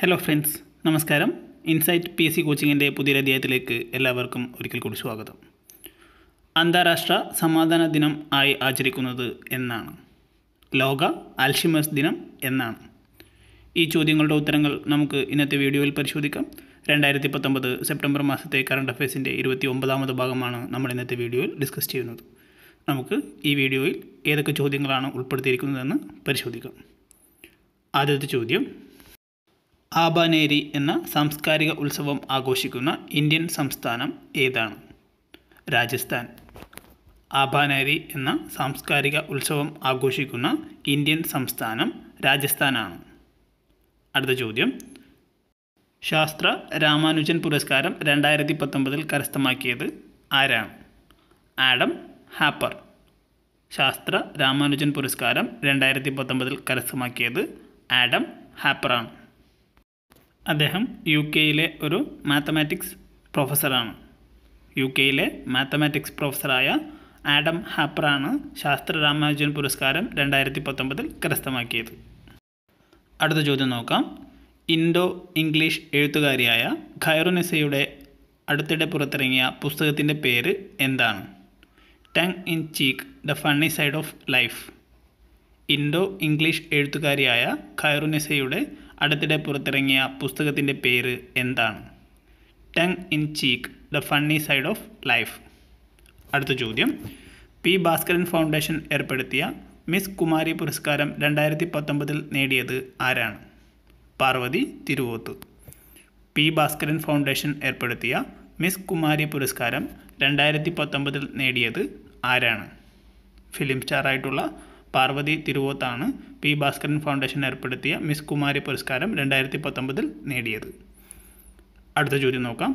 hello friends നമസ്കാരം insight P S C കോച്ചിങ്ങിൻ്റെ പുതിയൊരു അധ്യായത്തിലേക്ക് എല്ലാവർക്കും ഒരിക്കൽ കൂടി സ്വാഗതം അന്താരാഷ്ട്ര സമാധാന ദിനം ആയി ആചരിക്കുന്നത് എന്നാണ് ലോക ആൽഷിമേഴ്സ് ദിനം എന്നാണ് ഈ ചോദ്യങ്ങളുടെ ഉത്തരങ്ങൾ നമുക്ക് ഇന്നത്തെ വീഡിയോയിൽ പരിശോധിക്കാം രണ്ടായിരത്തി പത്തൊമ്പത് സെപ്റ്റംബർ മാസത്തെ കറണ്ട് അഫയേഴ്സിൻ്റെ ഇരുപത്തി ഒമ്പതാമത് ഭാഗമാണ് നമ്മൾ ഇന്നത്തെ വീഡിയോയിൽ ഡിസ്കസ് ചെയ്യുന്നത് നമുക്ക് ഈ വീഡിയോയിൽ ഏതൊക്കെ ചോദ്യങ്ങളാണ് ഉൾപ്പെടുത്തിയിരിക്കുന്നതെന്ന് പരിശോധിക്കാം ആദ്യത്തെ ചോദ്യം ആബാനേരി എന്ന സാംസ്കാരിക ഉത്സവം ആഘോഷിക്കുന്ന ഇന്ത്യൻ സംസ്ഥാനം ഏതാണ് രാജസ്ഥാൻ ആബാനേരി എന്ന സാംസ്കാരിക ഉത്സവം ആഘോഷിക്കുന്ന ഇന്ത്യൻ സംസ്ഥാനം രാജസ്ഥാനാണ് അടുത്ത ചോദ്യം ശാസ്ത്ര രാമാനുജൻ പുരസ്കാരം രണ്ടായിരത്തി പത്തൊമ്പതിൽ കരസ്ഥമാക്കിയത് ആരാണ് ആഡം ഹാപ്പർ ശാസ്ത്ര രാമാനുജൻ പുരസ്കാരം രണ്ടായിരത്തി പത്തൊമ്പതിൽ കരസ്ഥമാക്കിയത് ആഡം ഹാപ്പറാണ് അദ്ദേഹം യു കെയിലെ ഒരു മാത്തമാറ്റിക്സ് പ്രൊഫസറാണ് യു കെയിലെ മാത്തമാറ്റിക്സ് പ്രൊഫസറായ ആഡം ഹാപ്പറാണ് ശാസ്ത്ര രാമാനുജൻ പുരസ്കാരം രണ്ടായിരത്തി പത്തൊമ്പതിൽ കരസ്ഥമാക്കിയത് അടുത്ത ചോദ്യം നോക്കാം ഇൻഡോ ഇംഗ്ലീഷ് എഴുത്തുകാരിയായ ഖൈറുനിസയുടെ അടുത്തിടെ പുറത്തിറങ്ങിയ പുസ്തകത്തിൻ്റെ പേര് എന്താണ് tongue in cheek the funny side of life Indo English എഴുത്തുകാരിയായ ഖൈറുനിസയുടെ അടുത്തിടെ പുറത്തിറങ്ങിയ പുസ്തകത്തിൻ്റെ പേര് എന്താണ് tongue in cheek the funny side of life അടുത്ത ചോദ്യം പി ഭാസ്കരൻ ഫൗണ്ടേഷൻ ഏർപ്പെടുത്തിയ മിസ് കുമാരി പുരസ്കാരം രണ്ടായിരത്തി പത്തൊമ്പതിൽ നേടിയത് ആരാണ് പാർവതി തിരുവോത്ത് പി ഭാസ്കരൻ ഫൗണ്ടേഷൻ ഏർപ്പെടുത്തിയ മിസ് കുമാരി പുരസ്കാരം രണ്ടായിരത്തി പത്തൊമ്പതിൽ നേടിയത് ആരാണ് ഫിലിം സ്റ്റാറായിട്ടുള്ള പാർവതി തിരുവോത്താണ് പി ഭാസ്കരൻ ഫൗണ്ടേഷൻ ഏർപ്പെടുത്തിയ മിസ് കുമാരി പുരസ്കാരം രണ്ടായിരത്തി പത്തൊമ്പതിൽ നേടിയത് അടുത്ത ചോദ്യം നോക്കാം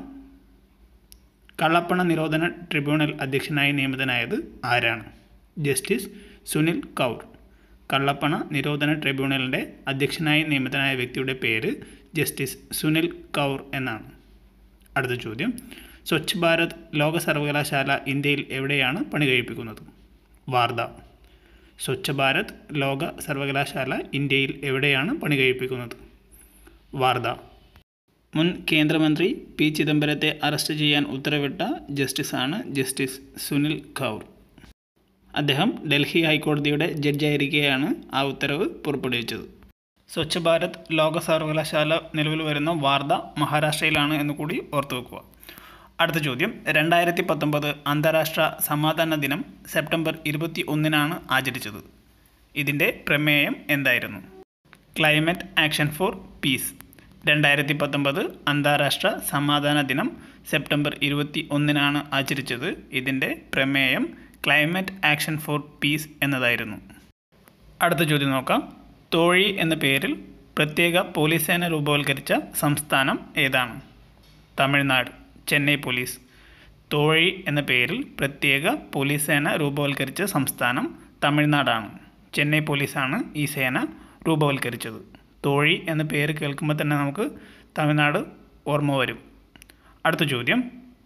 കള്ളപ്പണ നിരോധന ട്രിബ്യൂണൽ അധ്യക്ഷനായി നിയമിതനായത് ആരാണ് ജസ്റ്റിസ് സുനിൽ കൗർ കള്ളപ്പണ നിരോധന ട്രിബ്യൂണലിൻ്റെ അധ്യക്ഷനായി നിയമിതനായ വ്യക്തിയുടെ പേര് ജസ്റ്റിസ് സുനിൽ കൗർ എന്നാണ് അടുത്ത ചോദ്യം സ്വച്ഛ് ഭാരത് ലോക സർവകലാശാല ഇന്ത്യയിൽ എവിടെയാണ് പണി കഴിപ്പിക്കുന്നത് വാർധ സ്വച്ഛ് ഭാരത് ലോക സർവകലാശാല ഇന്ത്യയിൽ എവിടെയാണ് പണി കഴിപ്പിക്കുന്നത് വാർധ മുൻ കേന്ദ്രമന്ത്രി പി ചിദംബരത്തെ അറസ്റ്റ് ചെയ്യാൻ ഉത്തരവിട്ട ജസ്റ്റിസാണ് ജസ്റ്റിസ് സുനിൽ കൗർ അദ്ദേഹം ഡൽഹി ഹൈക്കോടതിയുടെ ജഡ്ജായിരിക്കെയാണ് ആ ഉത്തരവ് പുറപ്പെടുവിച്ചത് സ്വച്ഛ് ഭാരത് ലോക സർവകലാശാല നിലവിൽ വരുന്ന വാർധ മഹാരാഷ്ട്രയിലാണ് എന്ന് കൂടി ഓർത്തു വെക്കുക അടുത്ത ചോദ്യം രണ്ടായിരത്തി പത്തൊമ്പത് അന്താരാഷ്ട്ര സമാധാന ദിനം സെപ്റ്റംബർ ഇരുപത്തി ഒന്നിനാണ് ആചരിച്ചത് ഇതിൻ്റെ പ്രമേയം എന്തായിരുന്നു ക്ലൈമറ്റ് ആക്ഷൻ ഫോർ പീസ് രണ്ടായിരത്തി പത്തൊമ്പത് അന്താരാഷ്ട്ര സമാധാന ദിനം സെപ്റ്റംബർ ഇരുപത്തി ഒന്നിനാണ് ആചരിച്ചത് ഇതിൻ്റെ പ്രമേയം ക്ലൈമറ്റ് ആക്ഷൻ ഫോർ പീസ് എന്നതായിരുന്നു അടുത്ത ചോദ്യം നോക്കാം തോഴി എന്ന പേരിൽ പ്രത്യേക പോലീസ് സേന രൂപവൽക്കരിച്ച സംസ്ഥാനം ഏതാണ് തമിഴ്നാട് ചെന്നൈ പോലീസ് തോഴി എന്ന പേരിൽ പ്രത്യേക പോലീസ് സേന രൂപവൽക്കരിച്ച സംസ്ഥാനം തമിഴ്നാടാണ് ചെന്നൈ പോലീസാണ് ഈ സേന രൂപവൽക്കരിച്ചത് തോഴി എന്ന പേര് കേൾക്കുമ്പോൾ തന്നെ നമുക്ക് തമിഴ്നാട് ഓർമ്മ വരും അടുത്ത ചോദ്യം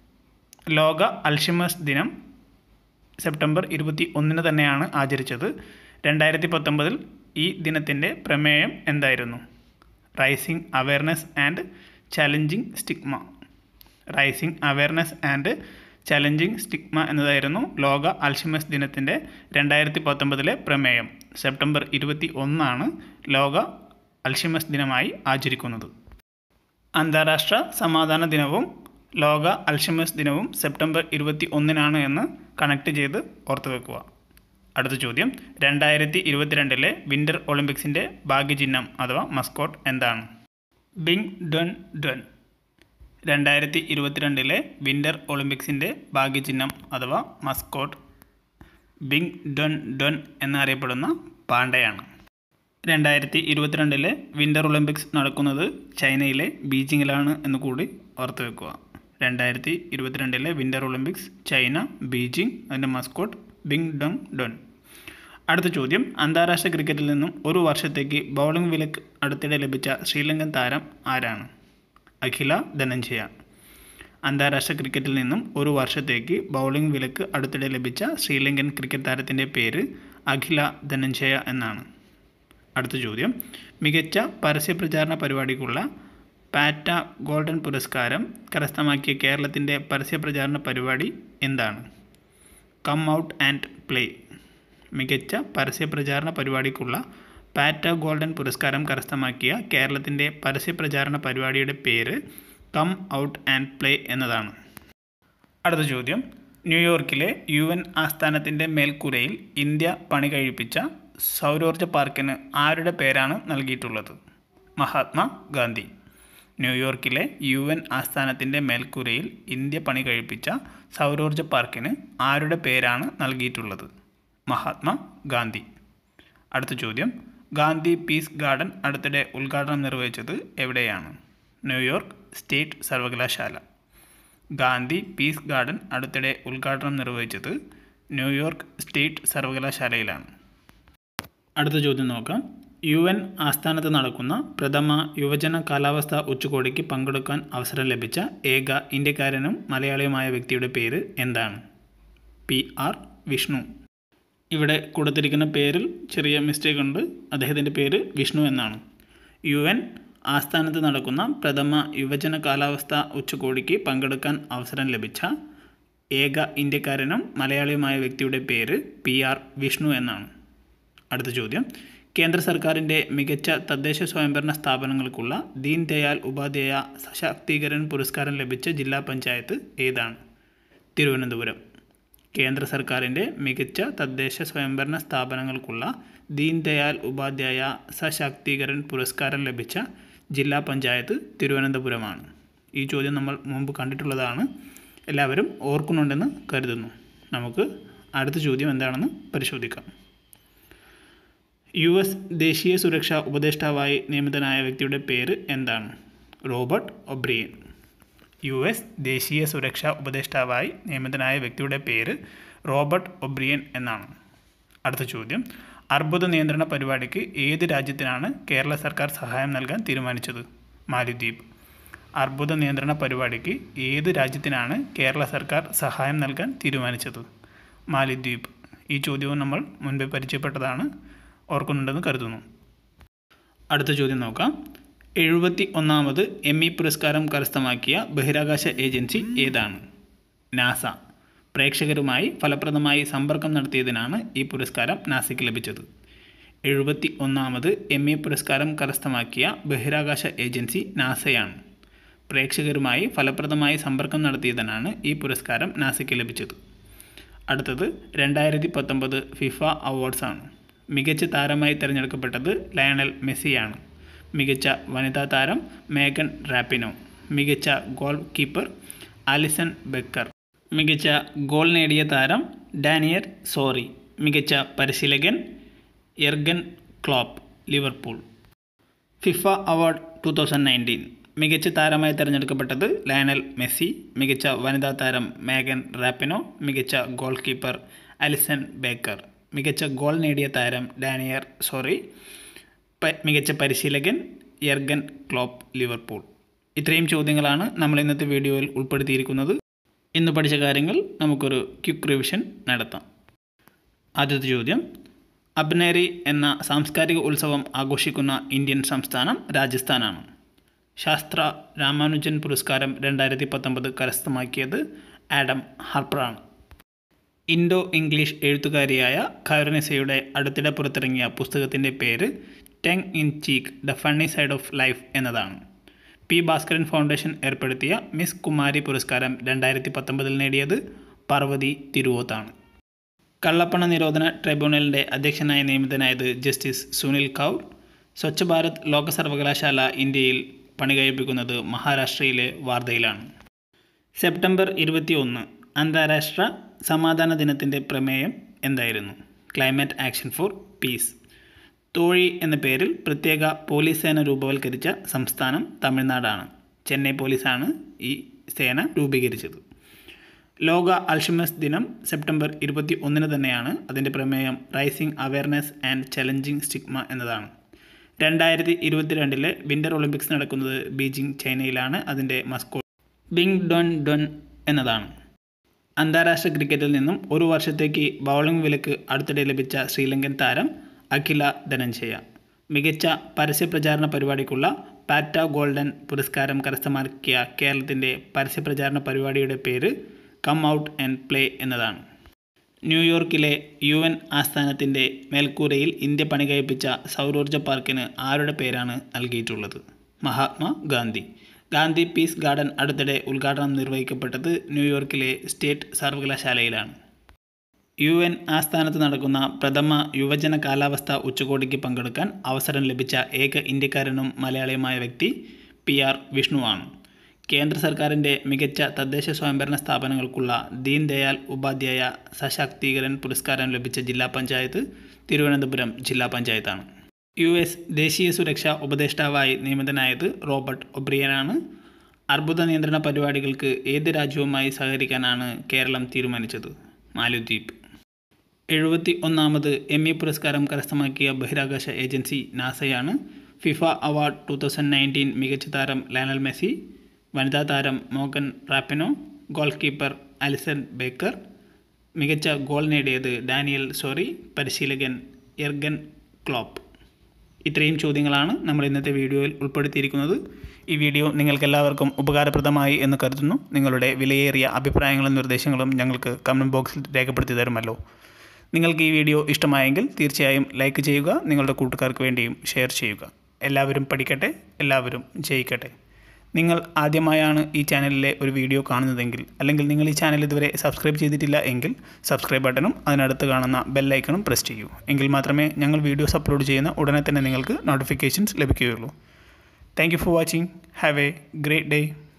ലോക അൽഷിമേഴ്സ് ദിനം സെപ്റ്റംബർ ഇരുപത്തി ഒന്നിന് തന്നെയാണ് ആചരിച്ചത് രണ്ടായിരത്തി പത്തൊമ്പതിൽ ഈ ദിനത്തിൻ്റെ പ്രമേയം എന്തായിരുന്നു raising awareness and challenging stigma raising awareness and challenging stigma എന്നതായിരുന്നു ലോക അൽഷിമസ് ദിനത്തിൻ്റെ രണ്ടായിരത്തി പത്തൊമ്പതിലെ പ്രമേയം സെപ്റ്റംബർ ഇരുപത്തി ഒന്നാണ് ലോക അൽഷിമസ് ദിനമായി ആചരിക്കുന്നത് അന്താരാഷ്ട്ര സമാധാന ദിനവും ലോക അൽഷിമസ് ദിനവും സെപ്റ്റംബർ ഇരുപത്തി ഒന്നിനാണ് എന്ന് കണക്ട് ചെയ്ത് ഓർത്തു വെക്കുക അടുത്ത ചോദ്യം രണ്ടായിരത്തി ഇരുപത്തിരണ്ടിലെ വിൻ്റർ ഒളിമ്പിക്സിൻ്റെ ഭാഗ്യചിഹ്നം അഥവാ മസ്കോട്ട് എന്താണ് ബിങ് ഡൺ ഡൺ രണ്ടായിരത്തി ഇരുപത്തിരണ്ടിലെ വിൻ്റർ ഒളിമ്പിക്സിൻ്റെ ഭാഗ്യചിഹ്നം അഥവാ മസ്കോട്ട് ബിങ് ഡൺ ഡൺ എന്നറിയപ്പെടുന്ന പാണ്ഡയാണ് രണ്ടായിരത്തി ഇരുപത്തിരണ്ടിലെ വിൻ്റർ ഒളിമ്പിക്സ് നടക്കുന്നത് ചൈനയിലെ ബീജിങ്ങിലാണ് എന്ന് കൂടി ഓർത്ത് വെക്കുക രണ്ടായിരത്തി ഇരുപത്തിരണ്ടിലെ വിൻ്റർ ഒളിമ്പിക്സ് ചൈന ബീജിംഗ് അതിൻ്റെ മസ്കോട്ട് ബിങ് ഡങ് ഡൊൻ അടുത്ത ചോദ്യം അന്താരാഷ്ട്ര ക്രിക്കറ്റിൽ നിന്നും ഒരു വർഷത്തേക്ക് ബൗളിംഗ് വിലക്ക് അടുത്തിടെ ലഭിച്ച ശ്രീലങ്കൻ താരം ആരാണ് അഖില ധനഞ്ജയ അന്താരാഷ്ട്ര ക്രിക്കറ്റിൽ നിന്നും ഒരു വർഷത്തേക്ക് ബൗളിംഗ് വിലക്ക് അടുത്തിടെ ലഭിച്ച ശ്രീലങ്കൻ ക്രിക്കറ്റ് താരത്തിൻ്റെ പേര് അഖില ധനഞ്ജയ എന്നാണ് അടുത്ത ചോദ്യം മികച്ച പരസ്യ പ്രചാരണ പരിപാടിക്കുള്ള പാറ്റ ഗോൾഡൻ പുരസ്കാരം കരസ്ഥമാക്കിയ കേരളത്തിൻ്റെ പരസ്യപ്രചാരണ പരിപാടി എന്താണ് കം ഔട്ട് ആൻഡ് പ്ലേ മികച്ച പരസ്യപ്രചാരണ പരിപാടിക്കുള്ള പാറ്റ ഗോൾഡൻ പുരസ്കാരം കരസ്ഥമാക്കിയ കേരളത്തിൻ്റെ പരസ്യപ്രചാരണ പരിപാടിയുടെ പേര് കം ഔട്ട് ആൻഡ് പ്ലേ എന്നതാണ് അടുത്ത ചോദ്യം ന്യൂയോർക്കിലെ യു എൻ ആസ്ഥാനത്തിൻ്റെ മേൽക്കൂരയിൽ ഇന്ത്യ പണി കഴിപ്പിച്ച സൗരോർജ്ജ പാർക്കിന് ആരുടെ പേരാണ് നൽകിയിട്ടുള്ളത് മഹാത്മാ ഗാന്ധി ന്യൂയോർക്കിലെ യു എൻ ആസ്ഥാനത്തിൻ്റെ മേൽക്കൂരയിൽ ഇന്ത്യ പണി കഴിപ്പിച്ച സൗരോർജ്ജ പാർക്കിന് ആരുടെ പേരാണ് നൽകിയിട്ടുള്ളത് മഹാത്മാ ഗാന്ധി അടുത്ത ചോദ്യം ഗാന്ധി പീസ് ഗാർഡൻ അടുത്തിടെ ഉദ്ഘാടനം നിർവഹിച്ചത് എവിടെയാണ് ന്യൂയോർക്ക് സ്റ്റേറ്റ് സർവകലാശാല ഗാന്ധി പീസ് ഗാർഡൻ അടുത്തിടെ ഉദ്ഘാടനം നിർവഹിച്ചത് ന്യൂയോർക്ക് സ്റ്റേറ്റ് സർവകലാശാലയിലാണ് അടുത്ത ചോദ്യം നോക്കാം യു എൻ ആസ്ഥാനത്ത് നടക്കുന്ന പ്രഥമ യുവജന കാലാവസ്ഥ ഉച്ചകോടിക്ക് പങ്കെടുക്കാൻ അവസരം ലഭിച്ച ഏക ഇന്ത്യക്കാരനും മലയാളിയുമായ വ്യക്തിയുടെ പേര് എന്താണ് പി ആർ വിഷ്ണു ഇവിടെ കൊടുത്തിരിക്കുന്ന പേരിൽ ചെറിയ മിസ്റ്റേക്ക് ഉണ്ട് അദ്ദേഹത്തിൻ്റെ പേര് വിഷ്ണു എന്നാണ് യു എൻ ആസ്ഥാനത്ത് നടക്കുന്ന പ്രഥമ യുവജന കാലാവസ്ഥ ഉച്ചകോടിക്ക് പങ്കെടുക്കാൻ അവസരം ലഭിച്ച ഏക ഇന്ത്യക്കാരനും മലയാളിയുമായ വ്യക്തിയുടെ പേര് പി ആർ വിഷ്ണു എന്നാണ് അടുത്ത ചോദ്യം കേന്ദ്ര സർക്കാരിൻ്റെ മികച്ച തദ്ദേശ സ്വയംഭരണ സ്ഥാപനങ്ങൾക്കുള്ള ദീൻ ദയാൽ ഉപാധ്യായ സശാക്തീകരൺ പുരസ്കാരം ലഭിച്ച ജില്ലാ പഞ്ചായത്ത് ഏതാണ് തിരുവനന്തപുരം കേന്ദ്ര സർക്കാരിൻ്റെ മികച്ച തദ്ദേശ സ്വയംഭരണ സ്ഥാപനങ്ങൾക്കുള്ള ദീൻ ദയാൽ ഉപാധ്യായ സശാക്തീകരൺ പുരസ്കാരം ലഭിച്ച ജില്ലാ പഞ്ചായത്ത് തിരുവനന്തപുരമാണ് ഈ ചോദ്യം നമ്മൾ മുമ്പ് കണ്ടിട്ടുള്ളതാണ് എല്ലാവരും ഓർക്കുന്നുണ്ടെന്ന് കരുതുന്നു നമുക്ക് അടുത്ത ചോദ്യം എന്താണെന്ന് പരിശോധിക്കാം യു എസ് ദേശീയ സുരക്ഷാ ഉപദേഷ്ടാവായി നിയമിതനായ വ്യക്തിയുടെ പേര് എന്താണ് റോബർട്ട് ഒബ്രിയൻ യു എസ് ദേശീയ സുരക്ഷാ ഉപദേഷ്ടാവായി നിയമിതനായ വ്യക്തിയുടെ പേര് റോബർട്ട് ഒബ്രിയൻ എന്നാണ് അടുത്ത ചോദ്യം അർബുദ നിയന്ത്രണ പരിപാടിക്ക് ഏത് രാജ്യത്തിനാണ് കേരള സർക്കാർ സഹായം നൽകാൻ തീരുമാനിച്ചത് മാലിദ്വീപ് അർബുദ നിയന്ത്രണ പരിപാടിക്ക് ഏത് രാജ്യത്തിനാണ് കേരള സർക്കാർ സഹായം നൽകാൻ തീരുമാനിച്ചത് മാലിദ്വീപ് ഈ ചോദ്യവും നമ്മൾ മുൻപേ പരിചയപ്പെട്ടതാണ് ഓർക്കുന്നുണ്ടെന്ന് കരുതുന്നു അടുത്ത ചോദ്യം നോക്കാം എഴുപത്തി ഒന്നാമത് എം ഇ പുരസ്കാരം കരസ്ഥമാക്കിയ ബഹിരാകാശ ഏജൻസി ഏതാണ് നാസ പ്രേക്ഷകരുമായി ഫലപ്രദമായി സമ്പർക്കം നടത്തിയതിനാണ് ഈ പുരസ്കാരം നാസയ്ക്ക് ലഭിച്ചത് എഴുപത്തി ഒന്നാമത് എം ഇ പുരസ്കാരം കരസ്ഥമാക്കിയ ബഹിരാകാശ ഏജൻസി നാസയാണ് പ്രേക്ഷകരുമായി ഫലപ്രദമായി സമ്പർക്കം നടത്തിയതിനാണ് ഈ പുരസ്കാരം നാസയ്ക്ക് ലഭിച്ചത് അടുത്തത് രണ്ടായിരത്തി പത്തൊമ്പത് ഫിഫ അവാർഡ്സാണ് മികച്ച താരമായി തിരഞ്ഞെടുക്കപ്പെട്ടത് ലയണൽ മെസ്സിയാണ് മികച്ച വനിതാ താരം മേഗൻ റാപ്പിനോ മികച്ച ഗോൾ കീപ്പർ ആലിസൺ ബെക്കർ മികച്ച ഗോൾ നേടിയ താരം ഡാനിയർ സോറി മികച്ച പരിശീലകൻ Jurgen Klopp Liverpool FIFA award two thousand nineteen മികച്ച താരമായി തിരഞ്ഞെടുക്കപ്പെട്ടത് ലയണൽ മെസ്സി മികച്ച വനിതാ താരം മേഗൻ റാപ്പിനോ മികച്ച ഗോൾ കീപ്പർ അലിസൺ ബേക്കർ മികച്ച ഗോൾ നേടിയ താരം ഡാനിയർ സോറി പ- മികച്ച പരിശീലകൻ എർഗൻ ക്ലോപ്പ് ലിവർപൂൾ ഇത്രയും ചോദ്യങ്ങളാണ് നമ്മൾ ഇന്നത്തെ വീഡിയോയിൽ ഉൾപ്പെടുത്തിയിരിക്കുന്നത് ഇന്ന് പഠിച്ച കാര്യങ്ങൾ നമുക്കൊരു ക്വിക്ക് റിവിഷൻ നടത്താം ആദ്യത്തെ ചോദ്യം അബ്നേരി എന്ന സാംസ്കാരിക ഉത്സവം ആഘോഷിക്കുന്ന ഇന്ത്യൻ സംസ്ഥാനം രാജസ്ഥാനാണ് ശാസ്ത്ര രാമാനുജൻ പുരസ്കാരം രണ്ടായിരത്തി പത്തൊമ്പത് കരസ്ഥമാക്കിയത് ആഡം ഹാർപ്പറാണ് ഇൻഡോ ഇംഗ്ലീഷ് എഴുത്തുകാരിയായ ഖൈറനിസയുടെ അടുത്തിടെ പുറത്തിറങ്ങിയ പുസ്തകത്തിൻ്റെ പേര് tongue in cheek the funny side of life എന്നതാണ് പി ഭാസ്കരൻ ഫൗണ്ടേഷൻ ഏർപ്പെടുത്തിയ മിസ് കുമാരി പുരസ്കാരം രണ്ടായിരത്തി പത്തൊമ്പതിൽ നേടിയത് പാർവതി തിരുവോത്താണ് കള്ളപ്പണ നിരോധന ട്രൈബ്യൂണലിൻ്റെ അധ്യക്ഷനായി നിയമിതനായത് ജസ്റ്റിസ് സുനിൽ കൗർ സ്വച്ഛ് ഭാരത് ലോക സർവകലാശാല ഇന്ത്യയിൽ പണി കഴിപ്പിക്കുന്നത് മഹാരാഷ്ട്രയിലെ വാർധയിലാണ് സെപ്റ്റംബർ ഇരുപത്തി ഒന്ന് അന്താരാഷ്ട്ര സമാധാന ദിനത്തിൻ്റെ പ്രമേയം എന്തായിരുന്നു ക്ലൈമറ്റ് ആക്ഷൻ ഫോർ പീസ് തോഴി എന്ന പേരിൽ പ്രത്യേക പോലീസ് സേന രൂപവൽക്കരിച്ച സംസ്ഥാനം തമിഴ്നാടാണ് ചെന്നൈ പോലീസാണ് ഈ സേന രൂപീകരിച്ചത് ലോക അൽഷിമസ് ദിനം സെപ്റ്റംബർ ഇരുപത്തി ഒന്നിന് തന്നെയാണ് അതിൻ്റെ പ്രമേയം raising awareness and challenging stigma എന്നതാണ് രണ്ടായിരത്തി ഇരുപത്തിരണ്ടിലെ വിൻ്റർ ഒളിമ്പിക്സ് നടക്കുന്നത് ബീജിംഗ് ചൈനയിലാണ് അതിൻ്റെ മസ്കോ ബിങ് ഡൊൻ ഡൊൻ എന്നതാണ് അന്താരാഷ്ട്ര ക്രിക്കറ്റിൽ നിന്നും ഒരു വർഷത്തേക്ക് ബൗളിംഗ് വിലക്ക് അടുത്തിടെ ലഭിച്ച ശ്രീലങ്കൻ താരം അഖില ധനഞ്ജയ മികച്ച പരസ്യപ്രചാരണ പരിപാടിക്കുള്ള പാറ്റ ഗോൾഡൻ പുരസ്കാരം കരസ്ഥമാക്കിയ കേരളത്തിൻ്റെ പരസ്യപ്രചാരണ പരിപാടിയുടെ പേര് കം ഔട്ട് ആൻഡ് പ്ലേ എന്നതാണ് ന്യൂയോർക്കിലെ യു എൻ ആസ്ഥാനത്തിൻ്റെ മേൽക്കൂരയിൽ ഇന്ത്യ പണികഴിപ്പിച്ച സൗരോർജ്ജ പാർക്കിന് ആരുടെ പേരാണ് നൽകിയിട്ടുള്ളത് മഹാത്മാ ഗാന്ധി ഗാന്ധി പീസ് ഗാർഡൻ അടുത്തിടെ ഉദ്ഘാടനം നിർവഹിക്കപ്പെട്ടത് ന്യൂയോർക്കിലെ സ്റ്റേറ്റ് സർവകലാശാലയിലാണ് യു എൻ ആസ്ഥാനത്ത് നടക്കുന്ന പ്രഥമ യുവജന കാലാവസ്ഥ ഉച്ചകോടിക്ക് പങ്കെടുക്കാൻ അവസരം ലഭിച്ച ഏക ഇന്ത്യക്കാരനും മലയാളിയുമായ വ്യക്തി പി ആർ വിഷ്ണുവാണ് കേന്ദ്ര സർക്കാരിൻ്റെ മികച്ച തദ്ദേശ സ്വയംഭരണ സ്ഥാപനങ്ങൾക്കുള്ള ദീൻ ദയാൽ ഉപാധ്യായ സശാക്തീകരൺ പുരസ്കാരം ലഭിച്ച ജില്ലാ പഞ്ചായത്ത് തിരുവനന്തപുരം ജില്ലാ പഞ്ചായത്താണ് യു എസ് ദേശീയ സുരക്ഷാ ഉപദേഷ്ടാവായി നിയമിതനായത് റോബർട്ട് ഒബ്രിയനാണ് അർബുദ നിയന്ത്രണ പരിപാടികൾക്ക് ഏത് രാജ്യവുമായി സഹകരിക്കാനാണ് കേരളം തീരുമാനിച്ചത് മാലദ്വീപ് എഴുപത്തി ഒന്നാമത് എം ഇ പുരസ്കാരം കരസ്ഥമാക്കിയ ബഹിരാകാശ ഏജൻസി നാസയാണ് FIFA award two thousand nineteen മികച്ച താരം ലയണൽ മെസ്സി വനിതാ താരം Megan Rapinoe goalkeeper Alisson Becker മികച്ച ഗോൾ നേടിയത് ഡാനിയൽ സോറി പരിശീലകൻ എർഗൻ ക്ലോപ്പ് ഇത്രയും ചോദ്യങ്ങളാണ് നമ്മൾ ഇന്നത്തെ വീഡിയോയിൽ ഉൾപ്പെടുത്തിയിരിക്കുന്നത് ഈ വീഡിയോ നിങ്ങൾക്കെല്ലാവർക്കും ഉപകാരപ്രദമായി എന്ന് കരുതുന്നു നിങ്ങളുടെ വിലയേറിയ അഭിപ്രായങ്ങളും നിർദ്ദേശങ്ങളും ഞങ്ങൾക്ക് കമൻറ്റ് ബോക്സിൽ രേഖപ്പെടുത്തി തരുമല്ലോ നിങ്ങൾക്ക് ഈ വീഡിയോ ഇഷ്ടമായെങ്കിൽ തീർച്ചയായും ലൈക്ക് ചെയ്യുക നിങ്ങളുടെ കൂട്ടുകാർക്ക് വേണ്ടിയും ഷെയർ ചെയ്യുക എല്ലാവരും പഠിക്കട്ടെ എല്ലാവരും ജയിക്കട്ടെ നിങ്ങൾ ആദ്യമായാണ് ഈ ചാനലിലെ ഒരു വീഡിയോ കാണുന്നതെങ്കിൽ അല്ലെങ്കിൽ നിങ്ങൾ ഈ ചാനൽ ഇതുവരെ സബ്സ്ക്രൈബ് ചെയ്തിട്ടില്ല എങ്കിൽ സബ്സ്ക്രൈബ് ബട്ടണും അതിനടുത്ത് കാണുന്ന ബെല്ലൈക്കണും പ്രസ് ചെയ്യൂ എങ്കിൽ മാത്രമേ ഞങ്ങൾ വീഡിയോസ് അപ്ലോഡ് ചെയ്യുന്ന ഉടനെ തന്നെ നിങ്ങൾക്ക് നോട്ടിഫിക്കേഷൻസ് ലഭിക്കുകയുള്ളൂ thank you for watching have a great day